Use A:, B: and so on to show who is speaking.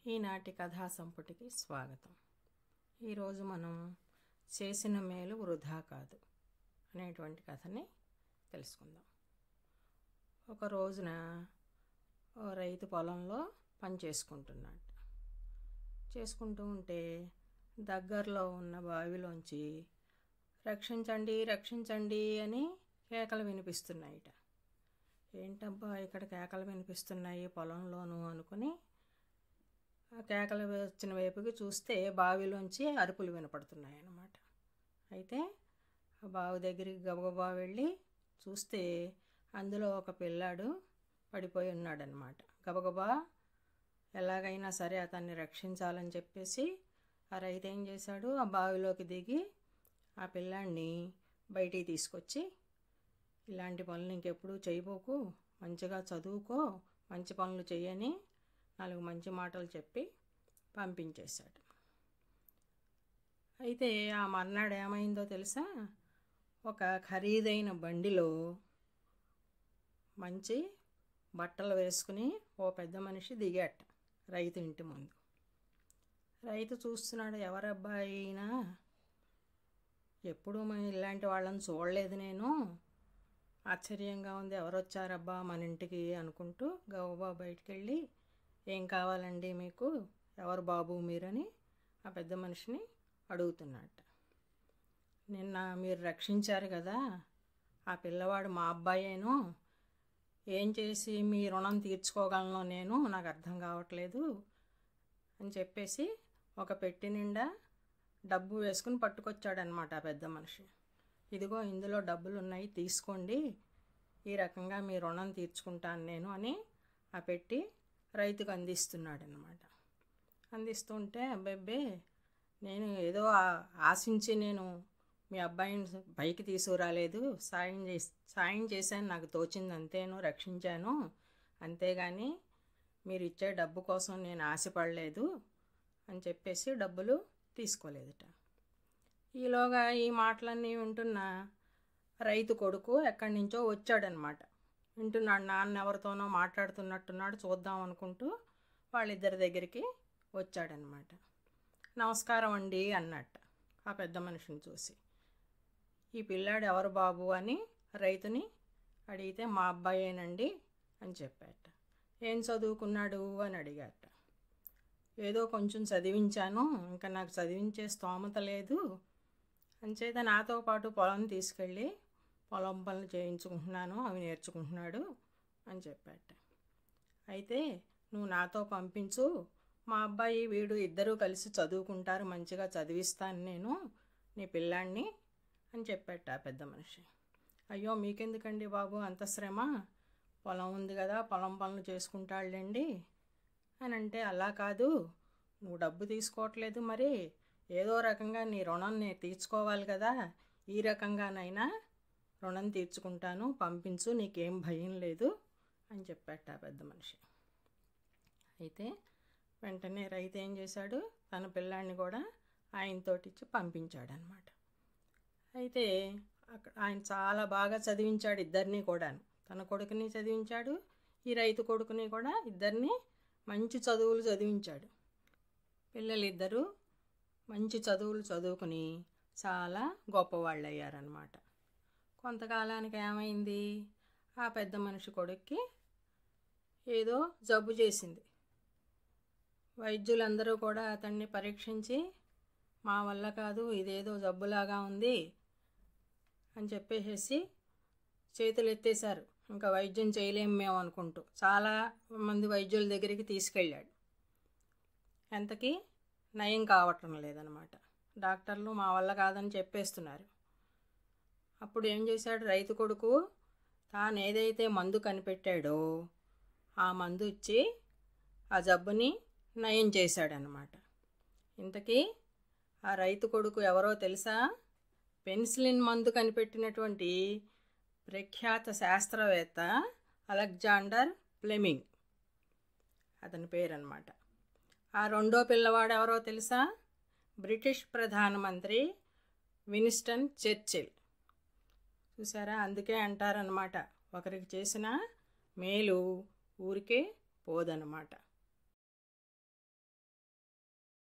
A: ఈనాటి కథా సంపుటికి స్వాగతం ఈరోజు మనం చేసిన మేలు వృధా కాదు అనేటువంటి కథని తెలుసుకుందాం ఒక రోజున ఓ రైతు పొలంలో పని చేసుకుంటున్నాడు చేసుకుంటూ ఉంటే దగ్గరలో ఉన్న బావిలోంచి రక్షించండి రక్షించండి అని కేకలు వినిపిస్తున్నాయిట ఏంటబ్బా ఇక్కడ కేకలు వినిపిస్తున్నాయి పొలంలోను అనుకుని ఆ కేకలు వచ్చిన వైపుకి చూస్తే బావిలోంచి అరుపులు వినపడుతున్నాయి అన్నమాట అయితే ఆ బావి దగ్గరికి గబగబా వెళ్ళి చూస్తే అందులో ఒక పిల్లాడు పడిపోయి ఉన్నాడనమాట గబగబా ఎలాగైనా సరే అతన్ని రక్షించాలని చెప్పేసి ఆ రైతు ఏం చేశాడు ఆ బావిలోకి దిగి ఆ పిల్లాడిని బయటికి తీసుకొచ్చి ఇలాంటి పనులు ఇంకెప్పుడు చేయబోకు మంచిగా చదువుకో మంచి పనులు చేయని నాలుగు మంచి మాటలు చెప్పి పంపించేశాడు అయితే ఆ మర్నాడు ఏమైందో తెలుసా ఒక ఖరీదైన బండిలో మంచి బట్టలు వేసుకుని ఓ పెద్ద మనిషి దిగాట రైతు ఇంటి ముందు రైతు చూస్తున్నాడు ఎవరబ్బాయినా ఎప్పుడు మన ఇలాంటి వాళ్ళని చూడలేదు నేను ఆశ్చర్యంగా ఉంది ఎవరు వచ్చారబ్బా మన ఇంటికి అనుకుంటూ గౌబా బయటికి వెళ్ళి ఏం కావాలండి మీకు ఎవరు బాబు మీరని ఆ పెద్ద మనిషిని అడుగుతున్నట్ట నిన్న మీరు రక్షించారు కదా ఆ పిల్లవాడు మా అబ్బాయేను ఏం చేసి మీ రుణం తీర్చుకోగలను నేను నాకు అర్థం కావట్లేదు అని చెప్పేసి ఒక పెట్టి నిండా డబ్బు వేసుకుని పట్టుకొచ్చాడనమాట ఆ పెద్ద మనిషి ఇదిగో ఇందులో డబ్బులు ఉన్నాయి తీసుకోండి ఈ రకంగా మీ రుణం తీర్చుకుంటాను నేను అని ఆ పెట్టి రైతుకు అందిస్తున్నాడు అనమాట అందిస్తుంటే అబ్బాబ్బే నేను ఏదో ఆ- ఆశించి నేను మీ అబ్బాయిని పైకి తీసుకురాలేదు సాయం చేసి సాయం చేశాను నాకు తోచింది అంతేను రక్షించాను అంతేగాని మీరు ఇచ్చే డబ్బు కోసం నేను ఆశపడలేదు అని చెప్పేసి డబ్బులు తీసుకోలేదుట ఈలోగా ఈ మాటలన్నీ వింటున్న రైతు కొడుకు ఎక్కడి నుంచో వచ్చాడనమాట వింటున్నాడు నాన్న ఎవరితోనో మాట్లాడుతున్నట్టున్నాడు చూద్దాం అనుకుంటూ వాళ్ళిద్దరి దగ్గరికి వచ్చాడనమాట నమస్కారం అండి అన్నట్ట ఆ పెద్ద మనిషిని చూసి ఈ పిల్లాడు ఎవరు బాబు అని రైతుని అడిగితే మా అబ్బాయేనండి అని చెప్పాట ఏం చదువుకున్నాడు అని అడిగాట ఏదో కొంచెం చదివించాను ఇంకా నాకు చదివించే స్తోమత లేదు అంచేత నాతో పాటు పొలం తీసుకెళ్ళి పొలం పనులు చేయించుకుంటున్నాను అవి నేర్చుకుంటున్నాడు అని చెప్పాట అయితే నువ్వు నాతో పంపించు మా అబ్బాయి వీడు ఇద్దరూ కలిసి చదువుకుంటారు మంచిగా చదివిస్తాను నేను నీ పిల్లాన్ని అని చెప్పాట ఆ పెద్ద మనిషి అయ్యో మీకెందుకండి బాబు అంత శ్రమ పొలం ఉంది కదా పొలం పనులు చేసుకుంటాడులేండి అని అంటే అలా కాదు నువ్వు డబ్బు తీసుకోవట్లేదు మరి ఏదో రకంగా నీ రుణం నేను తీర్చుకోవాలి కదా ఈ రకంగానైనా రుణం తీర్చుకుంటాను పంపించు నీకేం భయం లేదు అని చెప్పాట ఆ పెద్ద మనిషి అయితే వెంటనే రైతు ఏం చేశాడు తన పిల్లాన్ని కూడా ఆయనతోటి ఇచ్చి పంపించాడనమాట అయితే అక్కడ ఆయన చాలా బాగా చదివించాడు ఇద్దరిని కూడాను తన కొడుకుని చదివించాడు ఈ రైతు కొడుకుని కూడా ఇద్దరిని మంచి చదువులు చదివించాడు పిల్లలిద్దరూ మంచి చదువులు చదువుకుని చాలా గొప్పవాళ్ళు అయ్యారనమాట కొంతకాలానికి ఏమైంది ఆ పెద్ద మనిషి కొడుక్కి ఏదో జబ్బు చేసింది వైద్యులందరూ కూడా అతన్ని పరీక్షించి మా వల్ల కాదు ఇదేదో జబ్బులాగా ఉంది అని చెప్పేసి చేతులు ఎత్తేశారు ఇంకా వైద్యం చేయలేము మేము అనుకుంటూ చాలా మంది వైద్యుల దగ్గరికి తీసుకెళ్ళాడు ఎంతకీ నయం కావటం లేదనమాట డాక్టర్లు మా వల్ల కాదని చెప్పేస్తున్నారు అప్పుడు ఏం చేశాడు రైతు కొడుకు తాను ఏదైతే మందు కనిపెట్టాడో ఆ మందు ఇచ్చి ఆ జబ్బుని నయం చేశాడనమాట ఇంతకీ ఆ రైతు కొడుకు ఎవరో తెలుసా పెన్సిలిన్ మందు కనిపెట్టినటువంటి ప్రఖ్యాత శాస్త్రవేత్త అలెగ్జాండర్ ఫ్లెమింగ్ అతని పేరు అనమాట ఆ రెండో పిల్లవాడు ఎవరో తెలుసా బ్రిటిష్ ప్రధానమంత్రి విన్స్టన్ చర్చిల్ చూసారా అందుకే అంటారనమాట ఒకరికి చేసిన మేలు ఊరికే పోదనమాట